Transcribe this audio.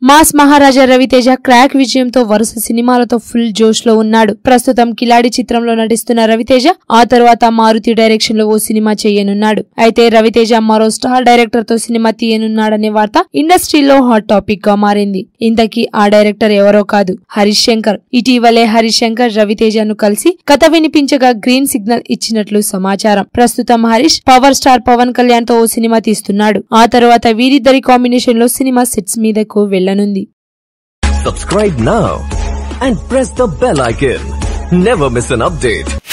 Mass మహారాజా Raviteja crack విజయంతో వరుస సినిమాలతో ఫుల్ జోష్ లో ఉన్నాడు ప్రస్తుతం కిలాడి చిత్రంలో నటిస్తున్న రవితేజ ఆ తరువాత మారుతి డైరెక్షన్ లో ఓ సినిమా చేయనున్నాడు అయితే రవితేజ మరో స్టార్ డైరెక్టర్ తో సినిమా తీయనున్నాడనే వార్త ఇండస్ట్రీలో హాట్ టాపిక్ గా మారింది ఇంతకీ ఆ డైరెక్టర్ ఎవరో కాదు హరీష్ శంకర్ ఇటీవలే హరీష్ శంకర్ రవితేజను కలిసి కథ వినిపించగా గ్రీన్ సిగ్నల్ ఇచ్చినట్లు సమాచారం ప్రస్తుతం హరీష్ పవర్ స్టార్ పవన్ కళ్యాణ్ తో ఓ సినిమా తీస్తున్నాడు ఆ తరువాత వీరిద్దరి కాంబినేషన్ లో సినిమా సెట్స్ మీదకు వెళ్లనుంది Subscribe now and press the bell icon. Never miss an update.